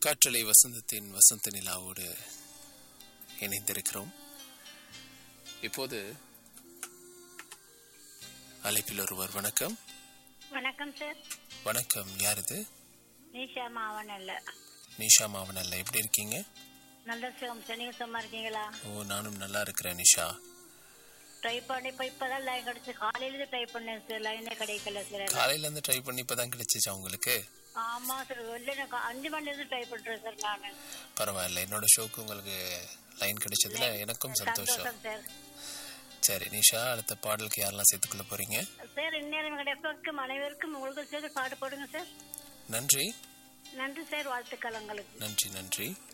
காற்றலை வசந்தத்தின் வசந்த நிலாவோடு இணைந்திருக்கிறோம் இப்போது அழைப்பில் ஒருவர் வணக்கம் வணக்கம் சார் வணக்கம் யார் இது நீஷா மாவன் இல்ல நிஷா மாவனல்ல எப்படி இருக்கீங்க நல்ல சுகம் சார் நீங்க சும்மா இருக்கீங்களா ஓ நானும் நல்லா இருக்கிறேன் நிஷா ட்ரை பண்ணி இப்ப இப்பதான் லைன் கிடைச்சு காலையில இருந்து ட்ரை பண்ணேன் சார் லைனே கிடைக்கல சார் காலையில இருந்து ட்ரை பண்ணி இப்பதான் கிடைச்சிச்சா உங்களுக்கு ஆமா சார் வெளில எனக்கு அஞ்சு மணில இருந்து ட்ரை பண்றேன் சார் நானு பரவாயில்ல என்னோட ஷோக்கு உங்களுக்கு லைன் கிடைச்சதுல எனக்கும் சந்தோஷம் சந்தோஷம் சார் சரி நிஷா அடுத்த பாடலுக்கு யாரெல்லாம் சேர்த்துக்கொள்ள போறீங்க சார் இந்நேரம் கிடைப்பதற்கும் அனைவருக்கும் உங்களுக்கு சேர்த்து பாட்டு போடுங்க சார் நன்றி நன்றி சார் வாழ்த்துக்கள் உங்களுக்கு நன்றி நன்றி